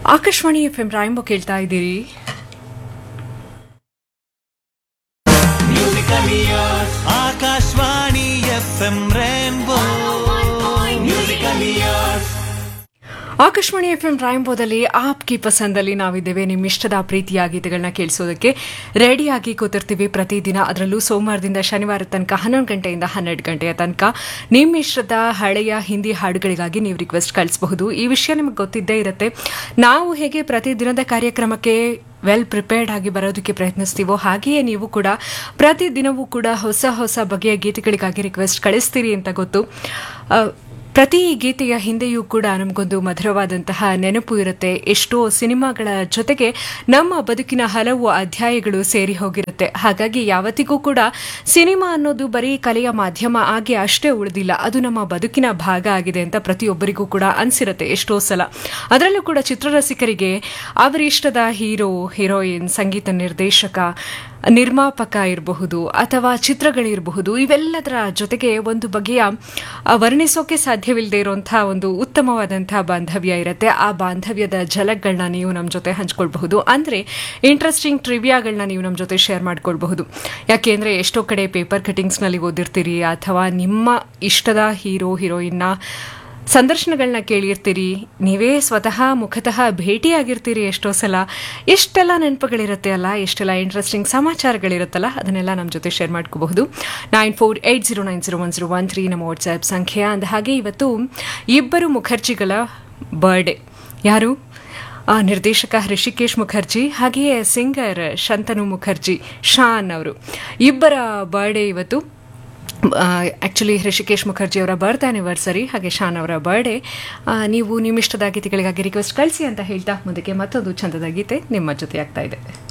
Akashvani F M rainbow ಕೇಳ್ತಾ ಇದ್ದೀರಿ Akashvani F M rainbow musical years Akashvani F M ರಾಯಂಬೋದಲ್ಲಿ ಆಪ್ಕಿ ಪಸಂದಲ್ಲಿ ನಾವಿದ್ದೇವೆ ನಿಮ್ಮ ಇಷ್ಟದ ಪ್ರೀತಿಯ ಗೀತೆಗಳನ್ನ ಕೇಳಿಸೋದಕ್ಕೆ ರೆಡಿಯಾಗಿ ಕೂತಿರ್ತೀವಿ ಪ್ರತಿದಿನ ಅದರಲ್ಲೂ ಸೋಮವಾರದಿಂದ ಶನಿವಾರ ತನಕ ಹನ್ನೊಂದು ಗಂಟೆಯಿಂದ ಹನ್ನೆರಡು ಗಂಟೆಯ ತನಕ ನಿಮ್ಮ ಇಷ್ಟದ ಹಳೆಯ ಹಿಂದಿ ಹಾಡುಗಳಿಗಾಗಿ ನೀವು ರಿಕ್ವೆಸ್ಟ್ ಕಳಿಸಬಹುದು ಈ ವಿಷಯ ನಿಮಗೆ ಗೊತ್ತಿದ್ದೇ ಇರುತ್ತೆ ನಾವು ಹೇಗೆ ಪ್ರತಿದಿನದ ಕಾರ್ಯಕ್ರಮಕ್ಕೆ ವೆಲ್ ಪ್ರಿಪೇರ್ಡ್ ಆಗಿ ಬರೋದಕ್ಕೆ ಪ್ರಯತ್ನಿಸ್ತೀವೋ ಹಾಗೆಯೇ ನೀವು ಕೂಡ ಪ್ರತಿದಿನವೂ ಕೂಡ ಹೊಸ ಹೊಸ ಬಗೆಯ ಗೀತೆಗಳಿಗಾಗಿ ರಿಕ್ವೆಸ್ಟ್ ಕಳಿಸ್ತೀರಿ ಅಂತ ಗೊತ್ತು ಆ, ಪ್ರತಿ ಗೀತೆಯ ಹಿಂದೆಯೂ ಕೂಡ ನಮಗೊಂದು ಮಧುರವಾದಂತಹ ನೆನಪು ಇರುತ್ತೆ ಎಷ್ಟೋ ಸಿನಿಮಾಗಳ ಜೊತೆಗೆ ನಮ್ಮ ಬದುಕಿನ ಹಲವು ಅಧ್ಯಾಯಗಳು ಸೇರಿ ಹೋಗಿರುತ್ತೆ ಹಾಗಾಗಿ ಯಾವತ್ತಿಗೂ ಕೂಡ ಸಿನಿಮಾ ಅನ್ನೋದು ಬರೀ ಕಲೆಯ ಮಾಧ್ಯಮ ಆಗಿ ಅಷ್ಟೇ ಉಳಿದಿಲ್ಲ ಅದು ನಮ್ಮ ಬದುಕಿನ ಭಾಗ ಆಗಿದೆ ಅಂತ ಪ್ರತಿಯೊಬ್ಬರಿಗೂ ಕೂಡ ಅನ್ಸಿರುತ್ತೆ ಎಷ್ಟೋ ಸಲ ಅದರಲ್ಲೂ ಕೂಡ ಚಿತ್ರರಸಿಕರಿಗೆ ಅವರಿಷ್ಟದ ಹೀರೋ ಹೀರೋಯಿನ್ ಸಂಗೀತ ನಿರ್ದೇಶಕ ನಿರ್ಮಾಪಕ ಇರಬಹುದು ಅಥವಾ ಚಿತ್ರಗಳಿರಬಹುದು ಇವೆಲ್ಲದರ ಜೊತೆಗೆ ಒಂದು ಬಗೆಯ ಆ, ವರ್ಣಿಸೋಕೆ ಸಾಧ್ಯವಿಲ್ಲದೆ ಇರುವಂತಹ ಒಂದು ಉತ್ತಮವಾದಂತಹ ಬಾಂಧವ್ಯ ಇರುತ್ತೆ ಆ ಬಾಂಧವ್ಯದ ಝಲಕ್ಗಳನ್ನ ನೀವು ನಮ್ಮ ಜೊತೆ ಹಂಚ್ಕೊಳ್ಬಹುದು ಅಂದ್ರೆ ಇಂಟ್ರೆಸ್ಟಿಂಗ್ ಟ್ರಿವಿಯಾಗಳನ್ನ ನೀವು ನಮ್ಮ ಜೊತೆ ಶೇರ್ ಮಾಡ್ಕೊಳ್ಬಹುದು ಯಾಕೆಂದ್ರೆ ಎಷ್ಟೋ ಕಡೆ ಪೇಪರ್ ಕಟಿಂಗ್ಸ್ನಲ್ಲಿ ಓದಿರ್ತೀರಿ ಅಥವಾ ನಿಮ್ಮ ಇಷ್ಟದ ಹೀರೋ ಹೀರೋಯಿನ್ನ ಸಂದರ್ಶನಗಳನ್ನ ಕೇಳಿರ್ತೀರಿ ನೀವೇ ಸ್ವತಃ ಮುಖತಃ ಭೇಟಿಯಾಗಿರ್ತೀರಿ ಎಷ್ಟೋ ಸಲ ಎಷ್ಟೆಲ್ಲ ನೆನಪುಗಳಿರುತ್ತೆ ಅಲ್ಲ ಎಷ್ಟೆಲ್ಲ ಇಂಟ್ರೆಸ್ಟಿಂಗ್ ಸಮಾಚಾರಗಳಿರುತ್ತಲ್ಲ ಅದನ್ನೆಲ್ಲ ನಮ್ಮ ಜೊತೆ ಶೇರ್ ಮಾಡ್ಕೋಬಹುದು nine four eight zero nine zero one zero one three ನಮ್ಮ ವಾಟ್ಸ್ಆ್ಯಪ್ ಸಂಖ್ಯೆ ಅಂದ ಹಾಗೆ ಇವತ್ತು ಇಬ್ಬರು ಮುಖರ್ಜಿಗಳ ಬರ್ಡೇ ಯಾರು ಆ, ನಿರ್ದೇಶಕ ಹೃಷಿಕೇಶ್ ಮುಖರ್ಜಿ ಹಾಗೆಯೇ ಸಿಂಗರ್ ಶಂತನು ಮುಖರ್ಜಿ ಶಾನ್ ಅವರು ಇಬ್ಬರ ಬರ್ಡೇ ಇವತ್ತು ಆ್ಯಕ್ಚುಲಿ ಹೃಷಿಕೇಶ್ ಮುಖರ್ಜಿ ಅವರ ಬರ್ತ್ ಆನಿವರ್ಸರಿ ಹಾಗೆ ಶಾನ್ ಅವರ ಬರ್ಡೇ ನೀವು ನಿಮ್ಮ ಇಷ್ಟದ ಗೀತೆಗಳಿಗಾಗಿ ರಿಕ್ವೆಸ್ಟ್ ಕಳಿಸಿ ಅಂತ ಹೇಳ್ತಾ ಮುಂದಕ್ಕೆ ಮತ್ತೊಂದು ಚಂದದ ಗೀತೆ ನಿಮ್ಮ ಜೊತೆ ಆಗ್ತಾ ಇದೆ